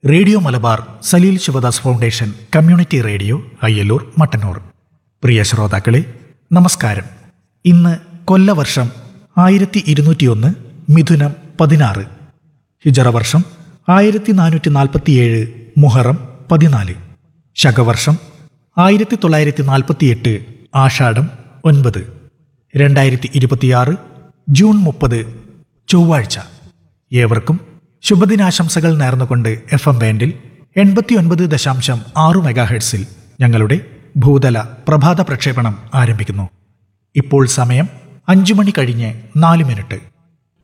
radio Malabar Saleel Sivadas foundation community radio Ayyalloor Mattannur പ്രിയ ശ്രോതാക്കളെ നമസ്കാരം ഇന്ന് കൊല്ലവർഷം ആയിരത്തി ഇരുന്നൂറ്റിയൊന്ന് മിഥുനം പതിനാറ് ഹിജറ വർഷം ആയിരത്തി നാനൂറ്റി നാൽപ്പത്തിയേഴ് മുഹറം പതിനാല് ശകവർഷം ആയിരത്തി തൊള്ളായിരത്തി നാൽപ്പത്തിയെട്ട് ആഷാഢം ഒൻപത് രണ്ടായിരത്തി ഇരുപത്തിയാറ് ജൂൺ മുപ്പത് ചൊവ്വാഴ്ച ഏവർക്കും ശുഭദിനാശംസകൾ നേർന്നുകൊണ്ട് എഫ് എം ബാൻഡിൽ എൺപത്തിയൊൻപത് ദശാംശം ആറു മെഗാഹെഡ്സിൽ ഞങ്ങളുടെ ഭൂതല പ്രഭാത പ്രക്ഷേപണം ആരംഭിക്കുന്നു ഇപ്പോൾ സമയം അഞ്ചു മണി കഴിഞ്ഞ് നാല് മിനിറ്റ്